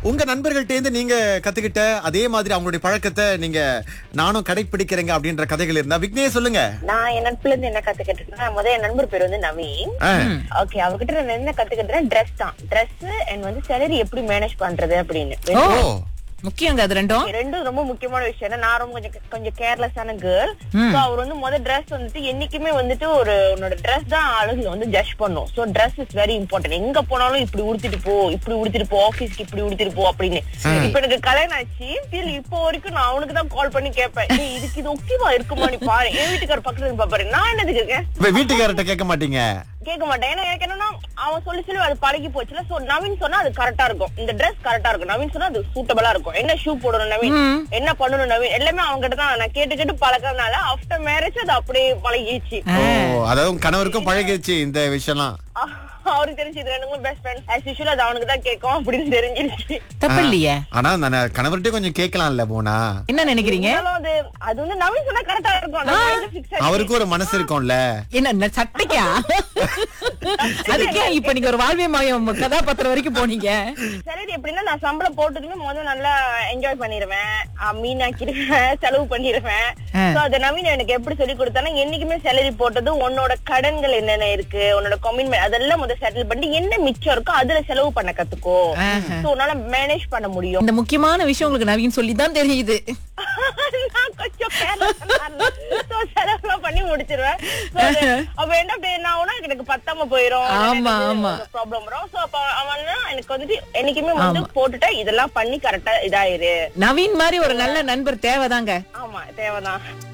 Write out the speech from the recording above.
உங்க நண்பர்கள்ட்ட இருந்து நீங்க கத்துக்கிட்ட அதே மாதிரி அவங்களுடைய பழக்கத்தை நீங்க நானும் கடைபிடிக்கிறேங்க அப்படின்ற கதைகள் இருந்தா விக்னேஷ் சொல்லுங்க நான் என் நட்புல இருந்து என்ன கத்துக்கிட்டேன்னா முதல்ல என் நண்பர் பேர் வந்து நவீன் ஆ. ஓகே அவர்கிட்ட நான் என்ன கத்துக்கிட்டேன் ட்ரெஸ் தான் ட்ரெஸ் அண்ட் வந்து சேலரி எப்படி மேனேஜ் பண்றது அப்படின்னு ஓ ஓ முக்கியங்க அது ரெண்டும் ரெண்டும் ரொம்ப முக்கியமான விஷயம் ஏன்னா நான் ரொம்ப கொஞ்சம் கொஞ்சம் கேர்லெஸ்ஸான கேர்ள் சோ அவர் வந்து முதல் ட்ரெஸ் வந்துட்டு என்னைக்குமே வந்துட்டு ஒரு உன்னோட ட்ரெஸ் தான் அழகு வந்து ஜட்ஜ் பண்ணும் so dress is very important எங்க போனாலும் இப்படி உடுத்திட்டு போ இப்படி உடுத்திட்டு போ ஆபீஸ்க்கு இப்படி உடுத்திட்டு போ அப்படின்னு இப்ப எனக்கு கல்யாணம் ஆச்சு still இப்போ வரைக்கும் நான் அவனுக்கு தான் கால் பண்ணி கேட்பேன் "ஏய், இதுக்கு இது ஓகேவா இருக்குமா நீ பாரு என் வீட்டுக்கார பக்கத்துல இருந்து பாப்பாரு நான் என்னதுக்கு இருக்கேன் இப்ப வீட்டுக்காரர்கிட்ட கேட்க மாட்டீங்க கேட்க மாட்டேன் ஏன்னா எனக்கு என்னன்னா அவன் சொல்லி சொல்லி அது பழகி போச்சுல சோ நவீன் சொன்னா அது கரெக்டா இருக்கும் இந்த Dress கரெக்டா இருக்கும் நவீன் சொன்னா அது சூட்டபிளா இருக்கும் என்ன ஷூ போடணும் நவீன் என்ன பண்ணணும் நவீன் எல்லாமே அவங்க கிட்ட தான் நான் கேட்டு கேட்டு பழக்கறதுனால ஆஃப்டர் மேரேஜ் அது அப்படியே பழகிடுச்சு ஓ அதாவது உங்க கணவருக்கும் பழகிடுச்சு இந்த விஷயம்லாம் அஹ் அவருக்கு தெரிஞ்சு இது ரெண்டுமே பெஸ்ட் ஃப்ரெண்ட் ஆஸ் யூஷுவல் அது அவனுக்கு தான் கேட்கும் அப்படின்னு தெரிஞ்சிருச்சு தப்பு இல்லையே ஆனா அந்த கணவர்கிட்ட கொஞ்சம் கேட்கலாம்ல போனா என்ன நினைக்கிறீங்க இருந்தாலும் அது அது வந்து நவீன் சொன்னா கரெக்டா இருக்கும் அந்த mind fix ஆயிடுச்சு. அவருக்கும் ஒரு மனசு இருக்கும்ல என்ன இந்த சட்டைக்கா அதுக்கே இப்ப நீங்க ஒரு வாழ்வே மாயம் கதாபாத்திரம் வரைக்கும் போனீங்க salary எப்படின்னா நான் சம்பளம் போட்டதுமே முதல்ல நல்லா என்ஜாய் பண்ணிருவேன் அஹ் மீனாக்கிடுவேன் செலவு பண்ணிருவேன் ஆ. சோ அது நவீன் எனக்கு எப்படி சொல்லி கொடுத்தானா என்னைக்குமே salary போட்டது உன்னோட கடன்கள் என்னென்ன இருக்கு உன்னோட கமிட்மெண்ட் அதெல்லாம் முதல்ல செட்டில் பண்ணி என்ன மிச்சம் இருக்கோ அதுல செலவு பண்ண கத்துக்கோ ஆஹா. சோ உன்னால மேனேஜ் பண்ண முடியும் இந்த முக்கியமான விஷயம் உங்களுக்கு நவீன் சொல்லி தான் தெரியுது நான் கொஞ்சம் careless ஆ இருந்தேன். So, செலவுலாம் பண்ணி முடிச்சிருவேன் So, அது- அப்ப என்ன அப்படி என்ன ஆகும்னா எனக்கு பத்தாம போயிரும் ஆமா, ஆமா. ப்ராப்ளம் வரும் சோ அப்ப அவன் எனக்கு வந்துட்டு என்னைக்குமே வந்து போட்டுட்டா இதெல்லாம் பண்ணி கரெக்டா இதாயிரு நவீன் மாதிரி ஒரு நல்ல நண்பர் தேவைதாங்க ஆமா தேவைதான்